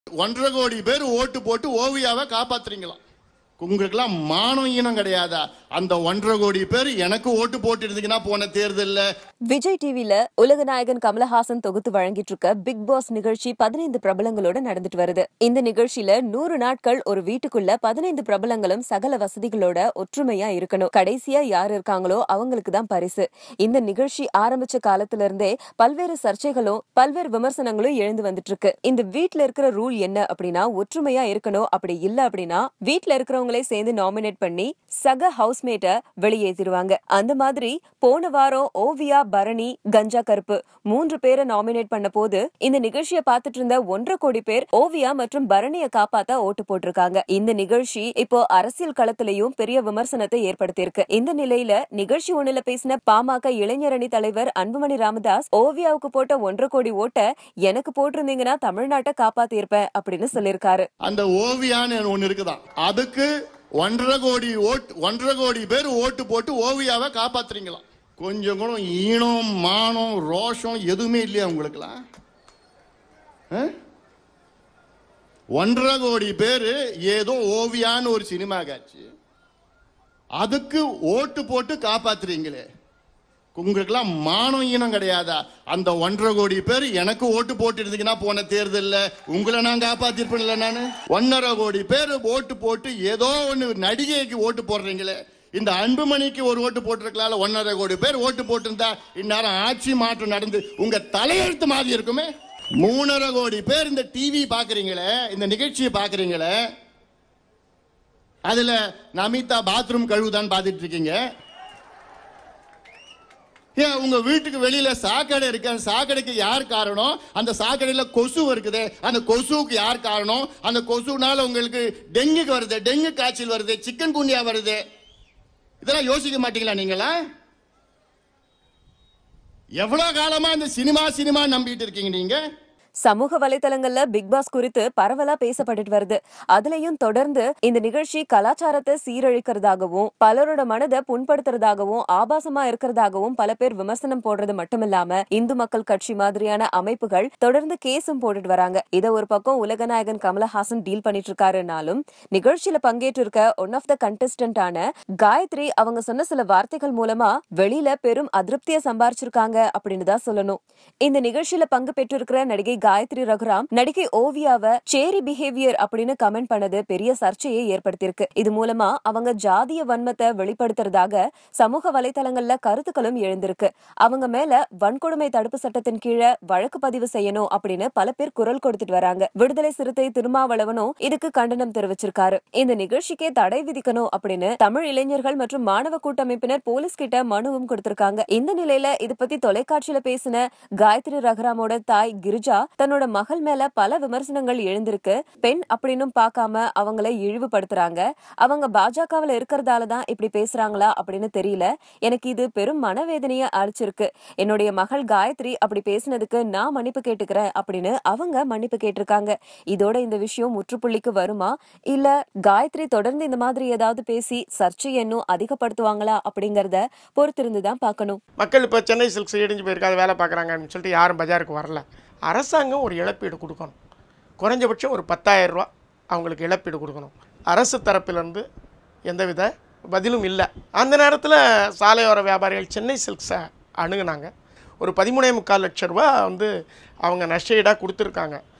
ஒன்றரை கோடி பேர் ஓட்டு போட்டு ஓவியாவை காப்பாத்துறீங்களாம் உங்களுக்கெல்லாம் மானம் ஈனம் கிடையாதா அந்த ஒன்றரை கோடி பேர் எனக்கு ஓட்டு போட்டு இருந்தீங்கன்னா போன தேர்தல்ல விஜய் டிவில உலகநாயகன் கமலஹாசன் தொகுத்து வழங்கிட்டு இருக்க பிக் பாஸ் நிகழ்ச்சி பதினைந்து பிரபலங்களோட நடந்துட்டு வருது இந்த நிகழ்ச்சியில நூறு நாட்கள் ஒரு வீட்டுக்குள்ள பதினைந்து பிரபலங்களும் சகல வசதிகளோட ஒற்றுமையா இருக்கணும் கடைசியா யார் இருக்காங்களோ அவங்களுக்கு தான் பரிசு இந்த நிகழ்ச்சி ஆரம்பிச்ச காலத்துல இருந்தே பல்வேறு சர்ச்சைகளும் பல்வேறு விமர்சனங்களும் எழுந்து வந்துட்டு இருக்கு இந்த வீட்ல இருக்கிற ரூல் என்ன அப்படின்னா ஒற்றுமையா இருக்கணும் அப்படி இல்ல அப்படின்னா வீட்ல இருக்கிறவங்களே சேர்ந்து நாமினேட் பண்ணி சக ஹவுஸ்மேட்ட வெளியேற்றிடுவாங்க அந்த மாதிரி போன வாரம் ஓவியா பரணி கஞ்சா கருப்பு மூன்று பேரை நாமினேட் பண்ண போது இந்த நிகழ்ச்சியை பார்த்துட்டு இருந்த ஒன்றரை கோடி பேர் ஓவியா மற்றும் பரணிய காப்பாத்த ஓட்டு போட்டிருக்காங்க இந்த நிகழ்ச்சி இப்போ அரசியல் களத்திலையும் பெரிய விமர்சனத்தை ஏற்படுத்தியிருக்கு இந்த நிலையில நிகழ்ச்சி ஒண்ணுல பேசின பாமக இளைஞரணி தலைவர் அன்புமணி ராமதாஸ் ஓவியாவுக்கு போட்ட ஒன்றரை கோடி ஓட்ட எனக்கு போட்டிருந்தீங்கன்னா தமிழ்நாட்டை காப்பாத்திருப்பேன் அப்படின்னு சொல்லியிருக்காரு அந்த ஓவியான்னு ஒண்ணு இருக்குதான் அதுக்கு ஒன்றரை கோடி ஓட்டு ஒன்றரை கோடி பேர் ஓட்டு போட்டு ஓவியாவை காப்பாத்துறீங்களாம் கொஞ்சம் கூட ஈனம் மானம் ரோஷம் எதுவுமே இல்லையா உங்களுக்குலாம் ஆ? ஒன்றரை கோடி பேர் ஏதோ ஓவியான்னு ஒரு சினிமா காட்சி அதுக்கு ஓட்டு போட்டு காப்பாத்துறீங்களே உங்களுக்கெல்லாம் மானம் ஈனம் கிடையாதா அந்த ஒன்றரை கோடி பேர் எனக்கு ஓட்டு போட்டு இருந்தீங்கன்னா போன தேர்தல்ல உங்களை நான் காப்பாத்திருப்பேன்ல நானு ஒன்னரை கோடி பேர் ஓட்டு போட்டு ஏதோ ஒண்ணு நடிகைக்கு ஓட்டு போடுறீங்களே இந்த அன்புமணிக்கு ஒரு ஓட்டு போட்டிருக்கலாம்ல ஒன்னரை கோடி பேர் ஓட்டு போட்டிருந்தா இந்நேரம் ஆட்சி மாற்றம் நடந்து உங்க தலையெழுத்து மாதிரி இருக்குமே மூணரை கோடி பேர் இந்த டிவி பாக்குறீங்களே இந்த நிகழ்ச்சியை பாக்குறீங்களே அதுல நமிதா பாத்ரூம் கழுவுதான் பார்த்துட்டு இருக்கீங்க ஏன் உங்க வீட்டுக்கு வெளியில சாக்கடை இருக்கு அந்த சாக்கடைக்கு யார் காரணம் அந்த சாக்கடையில கொசு இருக்குது அந்த கொசுவுக்கு யார் காரணம் அந்த கொசுனால உங்களுக்கு டெங்குக்கு வருது டெங்கு காய்ச்சல் வருது சிக்கன் குனியா வருது இதெல்லாம் யோசிக்க மாட்டீங்களா நீங்களா எவ்வளவு காலமா இந்த சினிமா சினிமா நம்பிட்டு இருக்கீங்க நீங்க சமூக வலைதளங்கள்ல பிக் பாஸ் குறித்து பரவலா பேசப்பட்டுட்டு வருது அதுலயும் தொடர்ந்து இந்த நிகழ்ச்சி கலாச்சாரத்தை சீரழிக்கிறதாகவும் பலரோட மனதை புண்படுத்துறதாகவும் ஆபாசமா இருக்கிறதாகவும் பல பேர் விமர்சனம் போடுறது மட்டுமில்லாம இந்து மக்கள் கட்சி மாதிரியான அமைப்புகள் தொடர்ந்து கேஸும் போட்டுட்டு வராங்க இத ஒரு பக்கம் உலகநாயகன் கமலஹாசன் டீல் பண்ணிட்டு இருக்காருனாலும் நிகழ்ச்சியில பங்கேற்று இருக்க ஒன் ஆஃப் த கண்டஸ்டன்டான காயத்ரி அவங்க சொன்ன சில வார்த்தைகள் மூலமா வெளியில பெரும் அதிருப்தியை சம்பாரிச்சிருக்காங்க அப்படின்னு தான் சொல்லணும் இந்த நிகழ்ச்சியில பங்கு பெற்றிருக்கிற நடிகை காயத்ரி ரகுராம் நடிகை ஓவியாவை சேரி பிஹேவியர் அப்படின்னு கமெண்ட் பண்ணது பெரிய சர்ச்சையை ஏற்படுத்தியிருக்கு இது மூலமா அவங்க ஜாதிய வன்மத்தை வெளிப்படுத்துறதாக சமூக வலைதளங்கள்ல கருத்துக்களும் எழுந்திருக்கு அவங்க மேல வன்கொடுமை தடுப்பு சட்டத்தின் கீழே வழக்கு பதிவு செய்யணும் அப்படின்னு பல பேர் குரல் கொடுத்துட்டு வராங்க விடுதலை சிறுத்தை திருமாவளவனும் இதுக்கு கண்டனம் தெரிவிச்சிருக்காரு இந்த நிகழ்ச்சிக்கே தடை விதிக்கணும் அப்படின்னு தமிழ் இளைஞர்கள் மற்றும் மாணவ கூட்டமைப்பினர் போலீஸ் கிட்ட மனுவும் கொடுத்திருக்காங்க இந்த நிலையில இது பத்தி தொலைக்காட்சியில பேசின காயத்ரி ரகுராமோட தாய் கிரிஜா தன்னோட மகள் மேல பல விமர்சனங்கள் எழுந்திருக்கு பெண் அப்படின்னும் பார்க்காம அவங்கள இழிவுபடுத்துறாங்க அவங்க பாஜகவுல இருக்கிறதால தான் இப்படி பேசுறாங்களா அப்படின்னு தெரியல எனக்கு இது பெரும் மனவேதனைய அழிச்சிருக்கு என்னுடைய மகள் காயத்ரி அப்படி பேசினதுக்கு நான் மன்னிப்பு கேட்டுக்கிறேன் அப்படின்னு அவங்க மன்னிப்பு கேட்டிருக்காங்க இதோட இந்த விஷயம் முற்றுப்புள்ளிக்கு வருமா இல்ல காயத்ரி தொடர்ந்து இந்த மாதிரி ஏதாவது பேசி சர்ச்சை இன்னும் அதிகப்படுத்துவாங்களா அப்படிங்கறத பொறுத்திருந்து தான் பார்க்கணும் மக்கள் இப்போ சென்னை சில்க்ஸ் இடிஞ்சு போயிருக்காது வேலை பார்க்குறாங்க அப்படின்னு சொல்லிட்டு யாரும் பஜாருக்கு வரல அரசாங்கம் ஒரு இழப்பீடு கொடுக்கணும் குறைஞ்சபட்சம் ஒரு 10000 ரூபா அவங்களுக்கு இழப்பீடு கொடுக்கணும் அரசு தரப்பிலிருந்து எந்தவித பதிலும் இல்லை அந்த நேரத்தில் சாலையோர வியாபாரிகள் சென்னை சில்க்ஸை அணுகுனாங்க ஒரு பதிமூணே முக்கால் லட்ச ரூபா வந்து அவங்க நஷ்டஈடாக கொடுத்துருக்காங்க